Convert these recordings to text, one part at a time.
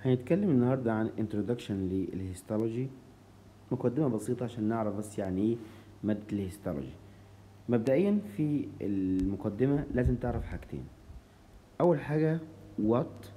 هنتكلم النهاردة عن introduction للهيستولوجي مقدمة بسيطة عشان نعرف بس يعني ايه مادة الهيستولوجي مبدئيا في المقدمة لازم تعرف حاجتين أول حاجة what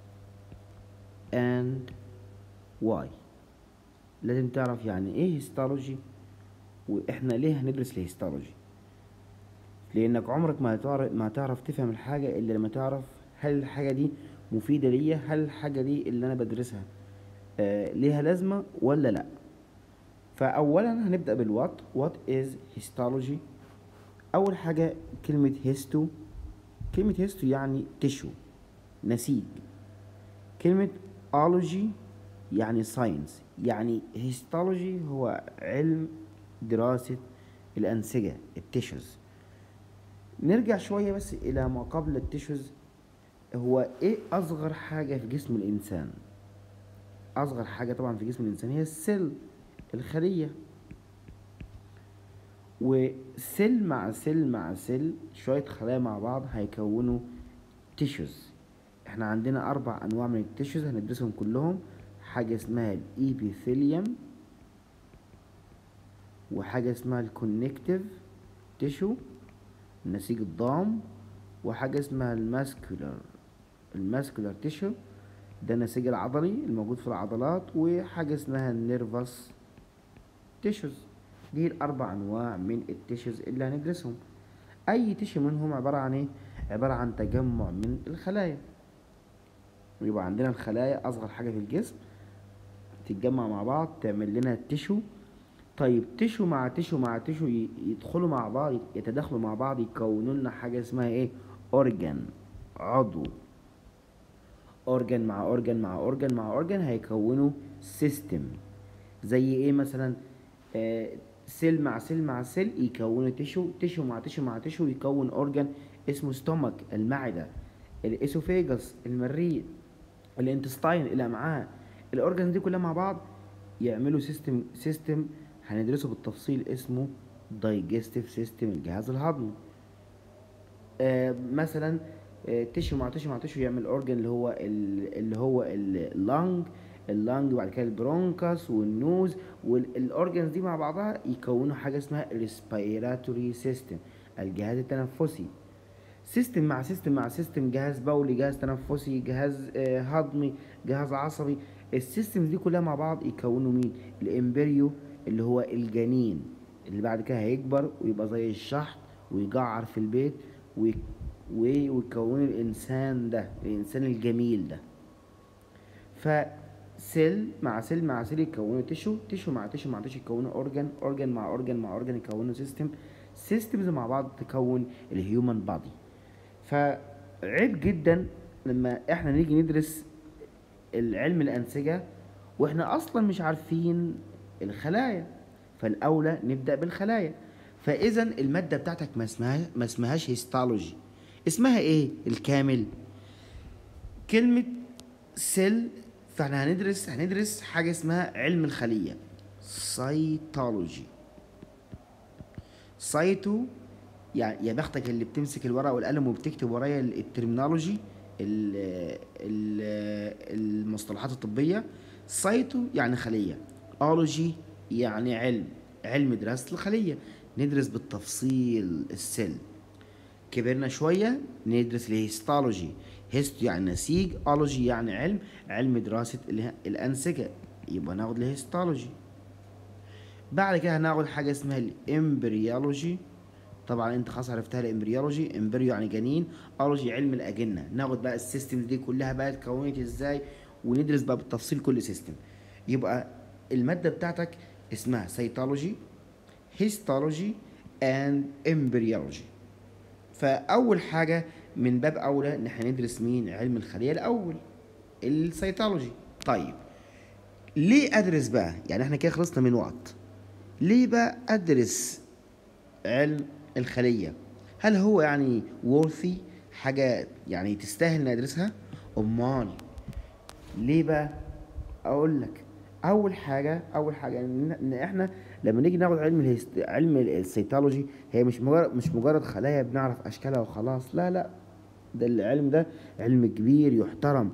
and why لازم تعرف يعني ايه هيستولوجي واحنا ليه هندرس الهيستولوجي لانك عمرك ما هتعرف ما هتعرف تفهم الحاجة الا لما تعرف هل الحاجة دي مفيدة ليا هل الحاجة دي اللي انا بدرسها آه ليها لازمة ولا لا فاولا هنبدأ بالوات وات از هيستولوجي اول حاجة كلمة هيستو كلمة هيستو يعني تشو نسيج كلمة أولوجي يعني ساينس يعني هيستولوجي هو علم دراسة الأنسجة التيشوز نرجع شوية بس إلى ما قبل التيشوز هو إيه أصغر حاجة في جسم الإنسان أصغر حاجة طبعا في جسم الإنسان هي السيل الخلية وسيل مع سيل مع سيل شوية خلايا مع بعض هيكونوا تيشوز احنا عندنا أربع أنواع من التيشوز هندرسهم كلهم حاجة اسمها الإيبيثيليوم وحاجة اسمها الكونكتيف تيشو النسيج الضام وحاجة اسمها الماسكولار الماسكولار تيشو ده النسيج العضلي الموجود في العضلات وحاجة اسمها النيرفس تيشوز دي الأربع أنواع من التيشوز اللي هندرسهم أي تيشو منهم عبارة عن إيه؟ عبارة عن تجمع من الخلايا يبقى عندنا الخلايا أصغر حاجة في الجسم تتجمع مع بعض تعمل لنا تيشو طيب تيشو مع تيشو مع تيشو يدخلوا مع بعض يتداخلوا مع بعض يكونوا لنا حاجة اسمها ايه اورجان عضو اورجان مع اورجان مع اورجان مع اورجان هيكونوا سيستم زي ايه مثلا آه سيل مع سيل مع سيل يكونوا تيشو تيشو مع تيشو مع تيشو يكون اورجان اسمه ستومك المعدة الاسوفيجاس المريء الانتستاين الامعاء الاورجانز دي كلها مع بعض يعملوا سيستم سيستم هندرسه بالتفصيل اسمه دايجستيف سيستم الجهاز الهضمي آه مثلا آه تيشو مع تيشو مع تيشو يعمل اورجان اللي هو اللي هو اللانج اللانج وبعد كده البرونكاس والنوز والاورجانز دي مع بعضها يكونوا حاجه اسمها ريسبيراتوري سيستم الجهاز التنفسي سيستم مع سيستم مع سيستم جهاز بولي جهاز تنفسي جهاز آه هضمي جهاز عصبي السيستمز دي كلها مع بعض يكونوا مين الامبريو اللي هو الجنين اللي بعد كده هيكبر ويبقى زي الشحط ويجعر في البيت ويكون الانسان ده الانسان الجميل ده فسيل مع سيل مع سيل يكونوا تيشو تيشو مع تيشو مع تيشو يكونوا اورجان اورجان مع اورجان مع اورجان يكونوا سيستم سيستمز مع بعض تكون الهيومن بادي فعيب جدا لما احنا نيجي ندرس العلم الأنسجة وإحنا أصلا مش عارفين الخلايا فالأولى نبدأ بالخلايا فإذا المادة بتاعتك ما اسمها ما اسمهاش هيستولوجي اسمها إيه الكامل؟ كلمة سيل فاحنا هندرس هندرس حاجة اسمها علم الخلية سيتولوجي سايتو يعني يا بختك اللي بتمسك الورقة والقلم وبتكتب ورايا الترمينولوجي المصطلحات الطبية سايتو يعني خلية اولوجي يعني علم علم دراسة الخلية ندرس بالتفصيل السيل كبرنا شوية ندرس الهيستولوجي هيستو يعني نسيج اولوجي يعني علم علم دراسة الأنسجة يبقى ناخد الهيستولوجي بعد كده هناخد حاجة اسمها الامبريولوجي طبعا انت خلاص عرفتها الامبريولوجي امبريو يعني جنين اولوجي علم الاجنه ناخد بقى السيستم دي كلها بقى اتكونت ازاي وندرس بقى بالتفصيل كل سيستم يبقى الماده بتاعتك اسمها سيتولوجي هيستولوجي اند امبريولوجي فاول حاجه من باب اولى ان احنا ندرس مين علم الخليه الاول السيتولوجي طيب ليه ادرس بقى يعني احنا كده خلصنا من وقت ليه بقى ادرس علم الخلية هل هو يعني worthy حاجة يعني تستاهل ندرسها أمال ليه بقى أقول لك أول حاجة أول حاجة إن إحنا لما نيجي ناخد علم الهست... علم السيتولوجي هي مش مجرد مش مجرد خلايا بنعرف أشكالها وخلاص لا لا ده العلم ده علم كبير يحترم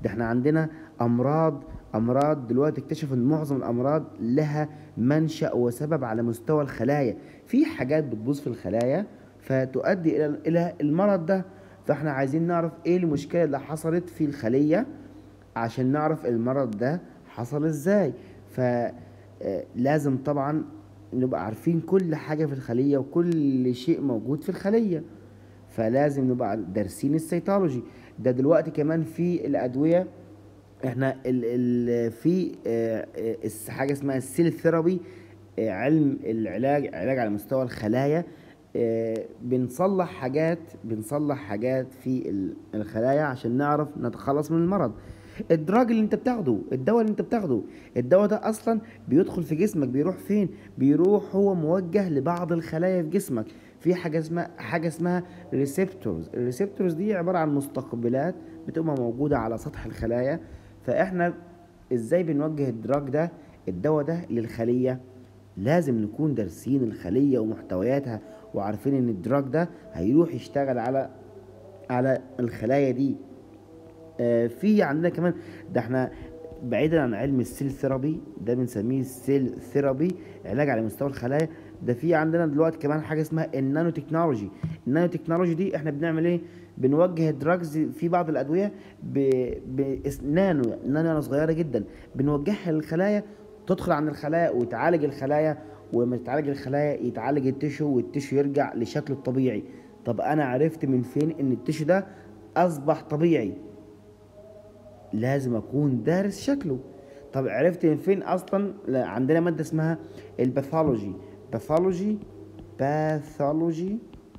ده احنا عندنا امراض امراض دلوقتي اكتشفوا ان معظم الامراض لها منشأ وسبب على مستوى الخلايا في حاجات بتبوظ في الخلايا فتؤدي الى الى المرض ده فاحنا عايزين نعرف ايه المشكله اللي حصلت في الخليه عشان نعرف المرض ده حصل ازاي فلازم طبعا نبقى عارفين كل حاجه في الخليه وكل شيء موجود في الخليه فلازم نبقى دارسين السيتولوجي ده دلوقتي كمان في الادويه احنا ال ال في آه، آه، الس- حاجه اسمها السيل ثيرابي آه، علم العلاج علاج على مستوى الخلايا آه، بنصلح حاجات بنصلح حاجات في ال- الخلايا عشان نعرف نتخلص من المرض الدراج اللي انت بتاخده الدواء اللي انت بتاخده الدواء ده اصلا بيدخل في جسمك بيروح فين بيروح هو موجه لبعض الخلايا في جسمك في حاجه اسمها حاجه اسمها ريسبتورز الريسبتورز دي عباره عن مستقبلات بتبقى موجوده على سطح الخلايا فاحنا ازاي بنوجه الدراج ده الدواء ده للخليه لازم نكون دارسين الخليه ومحتوياتها وعارفين ان الدراج ده هيروح يشتغل على على الخلايا دي آه، في عندنا كمان ده احنا بعيدا عن علم السيل ثيرابي ده بنسميه السيل ثيرابي علاج على مستوى الخلايا ده في عندنا دلوقتي كمان حاجه اسمها النانو تكنولوجي النانو تكنولوجي دي احنا بنعمل ايه بنوجه الدراجز في بعض الادويه ب... بنانو نانو يعني صغيره جدا بنوجهها للخلايا تدخل عند الخلايا وتعالج الخلايا ولما تتعالج الخلايا يتعالج التشو والتشو يرجع لشكله الطبيعي طب انا عرفت من فين ان التشو ده اصبح طبيعي لازم اكون دارس شكله طب عرفت من فين اصلا لا، عندنا ماده اسمها الباثولوجي باثولوجي باثولوجي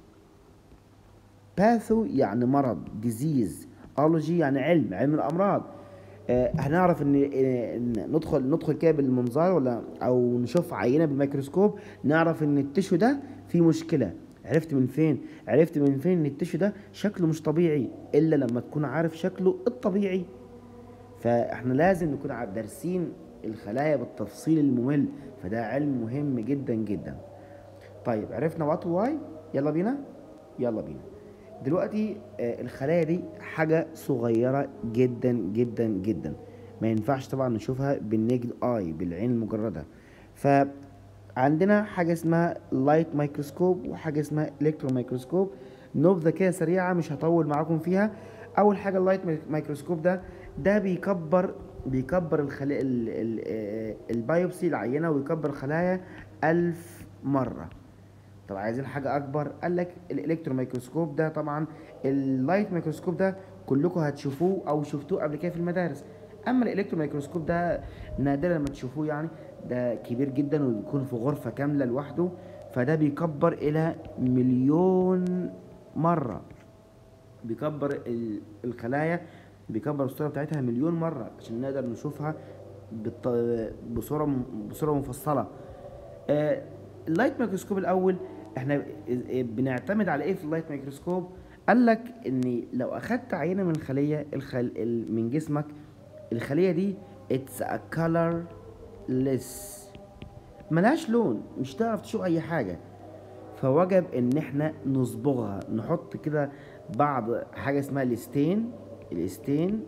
باثو يعني مرض ديزيز اولوجي يعني علم علم الامراض آه هنعرف ان آه، إن ندخل ندخل كده بالمنظار ولا او نشوف عينه بالميكروسكوب نعرف ان التشو ده فيه مشكله عرفت من فين عرفت من فين ان التشو ده شكله مش طبيعي الا لما تكون عارف شكله الطبيعي فاحنا لازم نكون عا- دارسين الخلايا بالتفصيل الممل فده علم مهم جدا جدا طيب عرفنا وات واي يلا بينا يلا بينا دلوقتي آه، الخلايا دي حاجة صغيرة جدا جدا جدا ما ينفعش طبعا نشوفها بالنجد اي بالعين المجردة فعندنا حاجة اسمها لايت مايكروسكوب وحاجة اسمها الكترو مايكروسكوب نبذة كده سريعة مش هطول معاكم فيها أول حاجة اللايت مايكروسكوب ده ده بيكبر بيكبر الخلايا ال- ال- آه، البيوبسي العينة ويكبر الخلايا ألف مرة طب عايزين حاجة أكبر قال لك الإلكترو ميكروسكوب ده طبعا اللايت ميكروسكوب ده كلكم هتشوفوه أو شفتوه قبل كده في المدارس أما الإلكترو ميكروسكوب ده نادرا لما تشوفوه يعني ده كبير جدا وبيكون في غرفة كاملة لوحده فده بيكبر إلى مليون مرة بيكبر ال- الخلايا بيكبر الصورة بتاعتها مليون مرة عشان نقدر نشوفها بالط- بصورة م- بصورة مفصلة آه، اللايت ميكروسكوب الاول احنا إز- بنعتمد على ايه في اللايت ميكروسكوب قال لك ان لو اخدت عينه من خليه الخل... ال- من جسمك الخليه دي اتس ا colorless ملهاش لون مش تعرف تشوف اي حاجه فوجب ان احنا نصبغها نحط كده بعض حاجه اسمها الستين الستين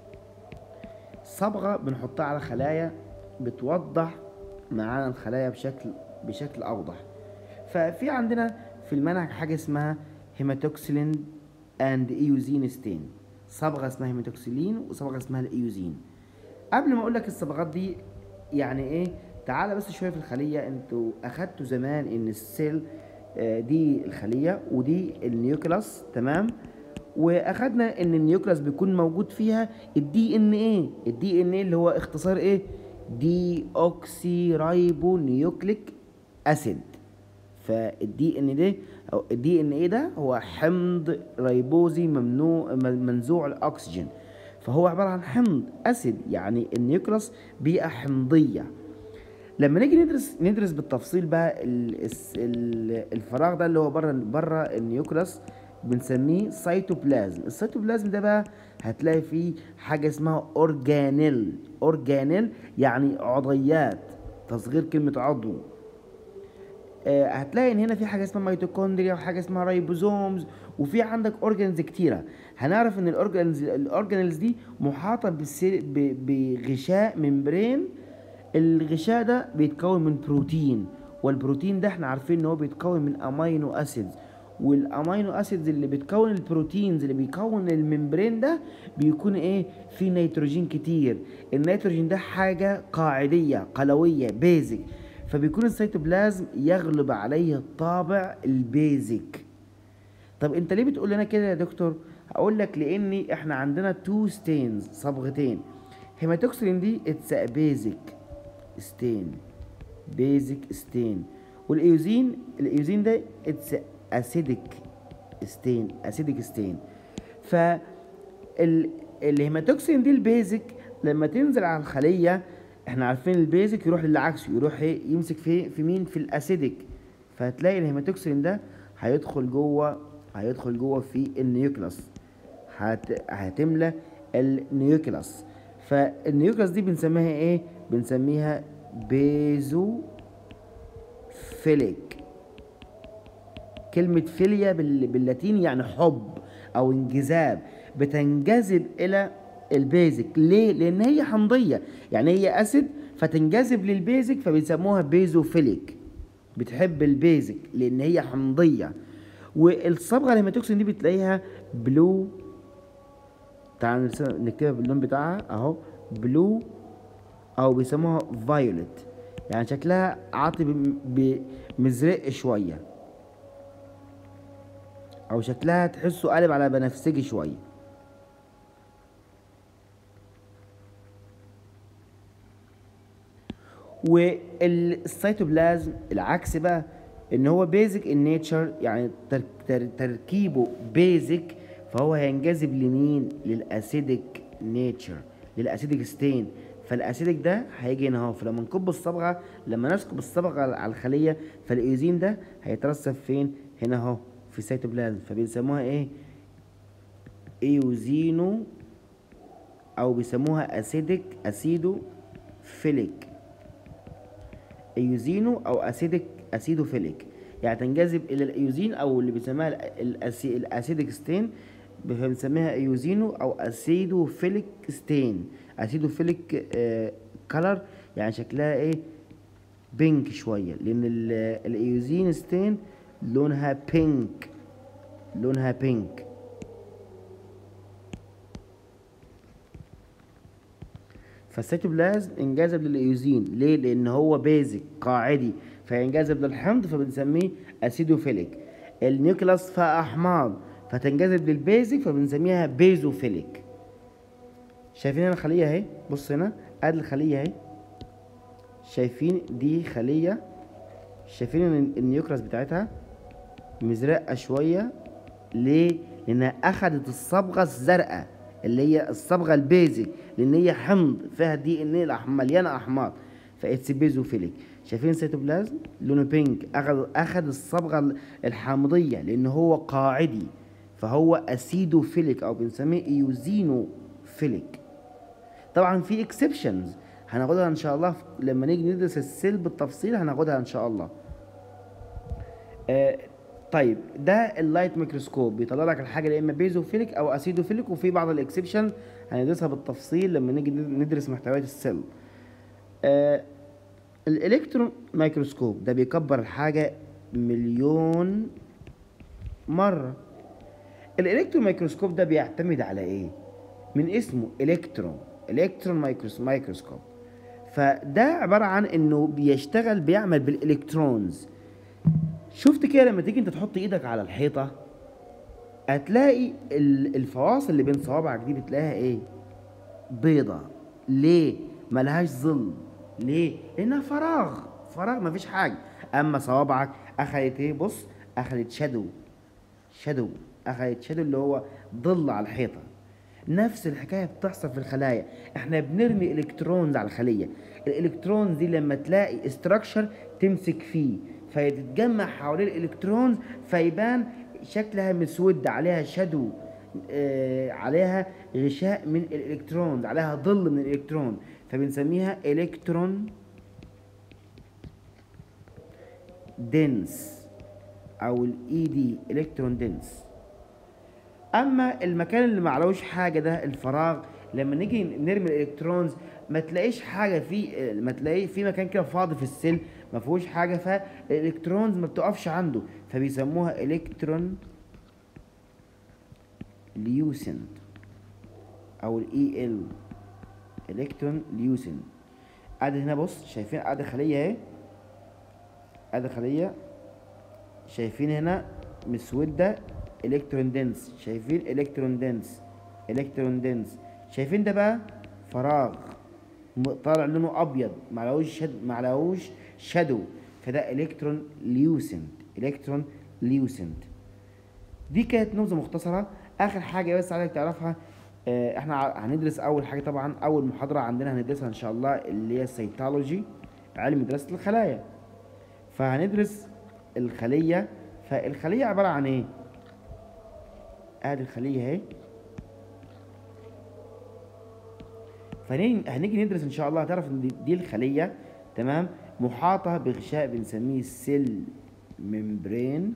صبغه بنحطها على خلايا بتوضح معانا الخلايا بشكل بشكل اوضح ففي عندنا في المنهج حاجه اسمها هيماتوكسيلين اند ايوزين ستين صبغه اسمها هيماتوكسيلين وصبغه اسمها الايوزين قبل ما اقول لك الصبغات دي يعني ايه تعالى بس شويه في الخليه انتوا اخدتوا زمان ان السيل آه، دي الخليه ودي النيوكلاس تمام واخدنا ان النيوكلاس بيكون موجود فيها الدي ان ايه الدي ان ايه اللي هو اختصار ايه دي اوكسي رايبو نيوكليك اسيد فالدي ان ده او الدي ان ايه ده هو حمض ريبوزي ممنوع م- منزوع الاكسجين فهو عباره عن حمض اسيد يعني النيوكلاس بيئه حمضيه لما نيجي ندرس ندرس بالتفصيل بقى ال- الس- ال- الفراغ ده اللي هو بره بره النيوكلاس بنسميه سيتوبلازم السيتوبلازم ده بقى هتلاقي فيه حاجه اسمها اورجانيل اورجانيل يعني عضيات تصغير كلمه عضو آه، هتلاقي ان هنا في حاجه اسمها ميتوكوندريا وحاجه اسمها رايبوزومز وفي عندك اورجانز كتيره هنعرف ان الاورجانز الاورجانيلز دي محاطه بالسيل ب- بغشاء ممبرين الغشاء ده بيتكون من بروتين والبروتين ده احنا عارفين ان هو بيتكون من امينو اسيدز والامينو اسيدز اللي بتكون البروتينز اللي بيكون الممبرين ده بيكون ايه في نيتروجين كتير النيتروجين ده حاجه قاعديه قلويه بيزك فبيكون السيتوبلازم يغلب عليه الطابع البيزك طب انت ليه بتقول لنا كده يا دكتور هقول لك لان احنا عندنا تو ستينز صبغتين هيماتوكسلين دي اتس بيزك ستين بيزك ستين والايوزين الايوزين ده اتس اسيدك ستين اسيدك ستين ف ال- الهيماتوكسين دي البيزك لما تنزل على الخليه احنا عارفين البيزك يروح للي عكسه يروح ايه يمسك في في مين في الاسيدك فهتلاقي الهيماتوكسين ده هيدخل جوه هيدخل جوه في النيوكلاس هت... هتملى النيوكلاس فالنيوكلاس دي بنسميها ايه بنسميها بيزو فيليك كلمة فيليا بال... باللاتيني يعني حب أو انجذاب بتنجذب إلى البيزك ليه؟ لأن هي حمضية يعني هي أسيد فتنجذب للبيزك فبيسموها بيزوفيليك بتحب البيزك لأن هي حمضية والصبغة الهيماتوكسين دي بتلاقيها بلو تعال نرس- نكتبها باللون بتاعها اهو بلو او بيسموها فايولت يعني شكلها عاطي بم- بمزرق شويه او شكلها تحسه قالب على بنفسجي شويه والسيتوبلازم العكس بقى ان هو بيزك ان نيتشر يعني تر تر تركيبه بيزك فهو هينجذب لمين للاسيدك نيتشر للاسيدك ستين فالاسيدك ده هيجي هنا اهو فلما نكب الصبغه لما نسكب الصبغه على الخليه فالايوزين ده هيترسب فين هنا اهو في السيتوبلازم فبنسموها ايه ايوزينو او بيسموها اسيدك اسيدو فيليك ايوزينو او اسيدك اسيدوفيليك يعني تنجذب الى الايوزين او اللي بيسموها الأسي... الاسيدك ستين بنسميها ايوزينو او اسيدوفيليك ستين اسيدوفيليك آه كلر يعني شكلها ايه بينك شويه لان ال- الايوزين ستين لونها بينك لونها بينك فالسيتوبلازم انجذب للايوزين ليه لان هو بيزك قاعدي فينجذب للحمض فبنسميه اسيدوفيليك النيوكلاس فيها احماض فتنجذب للبيزك فبنسميها بيزوفيليك شايفين هنا الخليه اهي بص هنا ادي الخليه اهي شايفين دي خليه شايفين ان النيوكلاس بتاعتها مزرقه شويه ليه لانها اخدت الصبغه الزرقاء اللي هي الصبغه البيزك لان هي حمض فيها دي ان ايه مليانه احماض فاتس بيزوفيليك شايفين السيتوبلازم لونه بينك اخد اخد الصبغه الحامضيه لان هو قاعدي فهو اسيدوفيليك او بنسميه ايوزينوفيليك طبعا في اكسبشنز هناخدها ان شاء الله لما نيجي ندرس السيل بالتفصيل هناخدها ان شاء الله آه طيب ده اللايت ميكروسكوب بيطلع لك الحاجه يا اما بيزوفيليك او اسيدوفيليك وفي بعض الاكسبشن هندرسها بالتفصيل لما نيجي ندرس محتويات السيل آه الالكترون ميكروسكوب ده بيكبر الحاجه مليون مره الالكترون ميكروسكوب ده بيعتمد على ايه من اسمه الكترون الكترون ميكروس ميكروسكوب فده عباره عن انه بيشتغل بيعمل بالالكترونز شفت كده لما تيجي انت تحط ايدك على الحيطه هتلاقي ال- الفواصل اللي بين صوابعك دي بتلاقيها ايه بيضة ليه ملهاش ظل ليه لانها فراغ فراغ مفيش حاجه اما صوابعك اخدت ايه بص اخدت شادو شادو اخدت شادو اللي هو ظل على الحيطه نفس الحكايه بتحصل في الخلايا احنا بنرمي الكترونز على الخليه الالكترونز دي لما تلاقي استراكشر تمسك فيه فيتجمع حوالين الالكترونز فيبان شكلها مسود عليها شادو آه عليها غشاء من الالكترونز عليها ظل من الالكترون فبنسميها الكترون دنس او الاي دي الكترون دنس اما المكان اللي معلوش حاجه ده الفراغ لما نيجي نرمي الالكترونز ما تلاقيش حاجه في ما تلاقي في مكان كده فاضي في السيل ما فيهوش حاجه فالالكترونز ما بتقفش عنده فبيسموها الكترون ليوسنت او الاي ال الكترون ليوسنت ادي هنا بص شايفين ادي خليه اهي ادي خليه شايفين هنا مسوده الكترون دنس شايفين الكترون دنس الكترون دنس شايفين ده بقى فراغ م- طالع لونه ابيض معلهوش شد معلهوش شادو فده الكترون ليوسنت الكترون ليوسنت دي كانت نبذه مختصره اخر حاجه بس عايزك تعرفها آه، احنا ع- هندرس اول حاجه طبعا اول محاضره عندنا هندرسها ان شاء الله اللي هي السيتولوجي علم دراسه الخلايا فهندرس الخليه فالخليه عباره عن ايه ادي الخليه اهي فهنيجي ندرس ان شاء الله هتعرف ان دي- دي الخليه تمام محاطه بغشاء بنسميه سيل ممبرين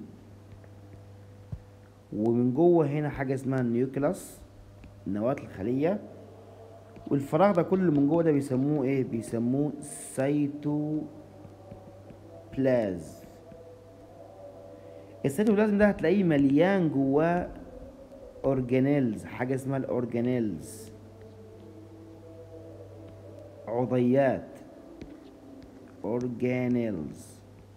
ومن جوه هنا حاجه اسمها النيوكلاس نواه الخليه والفراغ ده كله من جوه ده بيسموه ايه بيسموه سيتوبلازم السيتوبلازم ده هتلاقيه مليان جواه اورجانيلز حاجه اسمها الاورجانيلز عضيات اورجانيلز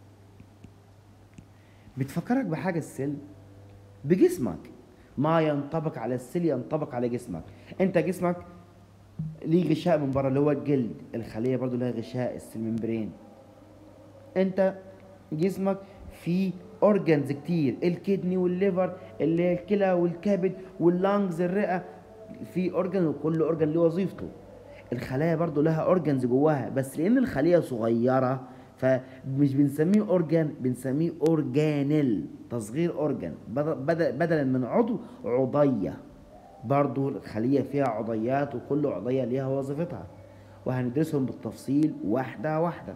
بتفكرك بحاجه السيل بجسمك ما ينطبق على السيل ينطبق على جسمك انت جسمك ليه غشاء من بره اللي هو الجلد الخليه برضو لها غشاء السيل ممبرين انت جسمك فيه اورجانز كتير الكدني والليفر اللي الكلى والكبد واللانجز الرئه في اورجان وكل اورجان له وظيفته الخلايا برضو لها اورجانز جواها بس لان الخليه صغيره فمش بنسميه اورجان بنسميه اورجانيل تصغير اورجان بدل بدل- بدلا من عضو عضيه برضو الخليه فيها عضيات وكل عضيه ليها وظيفتها وهندرسهم بالتفصيل واحده واحده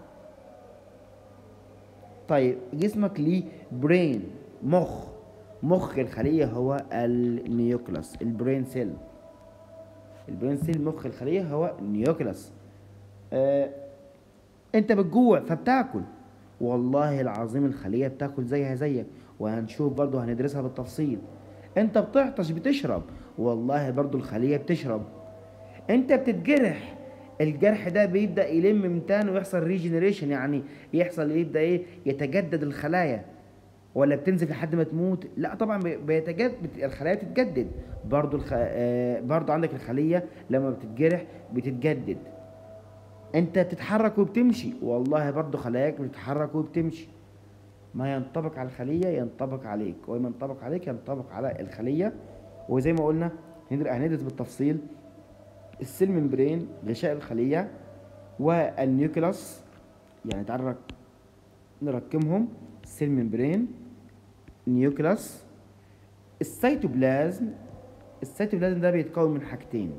طيب جسمك ليه برين مخ مخ الخليه هو النيوكلاس البرين سيل البرين سيل مخ الخليه هو النيوكلاس آه انت بتجوع فبتاكل والله العظيم الخليه بتاكل زيها زيك وهنشوف برضو هندرسها بالتفصيل انت بتعطش بتشرب والله برضو الخليه بتشرب انت بتتجرح الجرح ده بيبدا يلم من تاني ويحصل ريجنريشن يعني يحصل يبدا ايه يتجدد الخلايا ولا بتنزف لحد ما تموت لا طبعا بي- بيتجدد بت- الخلايا بتتجدد برضو الخ... آه برضو عندك الخليه لما بتتجرح بتتجدد انت بتتحرك وبتمشي والله برضو خلاياك بتتحرك وبتمشي ما ينطبق على الخليه ينطبق عليك وما ينطبق عليك ينطبق على الخليه وزي ما قلنا هندر- هندرس بالتفصيل السيل ممبرين غشاء الخليه والنيوكلاس يعني تعال نرك- نركمهم سيل ممبرين نيوكلاس السيتوبلازم السيتوبلازم ده بيتكون من حاجتين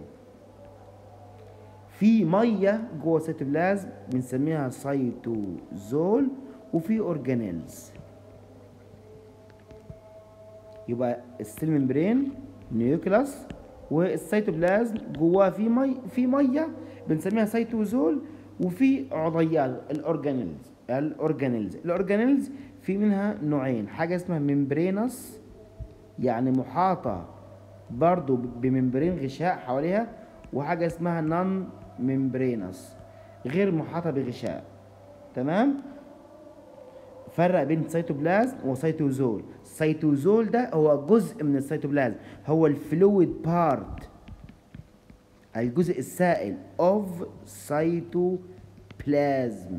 في ميه جوه السيتوبلازم بنسميها سيتوزول وفي اورجانيلز يبقى السيل ممبرين نيوكلاس والسيتوبلازم جواه في مي في ميه بنسميها سيتوزول وفي عضيات الاورجانيلز الاورجانيلز الاورجانيلز في منها نوعين حاجه اسمها ممبرينس يعني محاطه برضو بممبرين غشاء حواليها وحاجه اسمها نون ممبرينس غير محاطه بغشاء تمام فرق بين سيتوبلازم وسيتوزول السيتوزول ده هو جزء من السيتوبلازم هو الفلويد بارت الجزء السائل of cytoplasm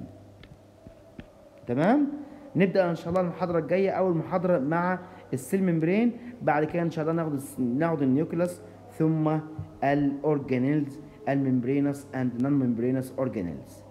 تمام نبدا ان شاء الله المحاضره الجايه اول محاضره مع السيل ممبرين بعد كده ان شاء الله ناخد الس- ناخد النيوكلاس ثم الاورجانيلز الممبرينس اند نون ممبرينس اورجانيلز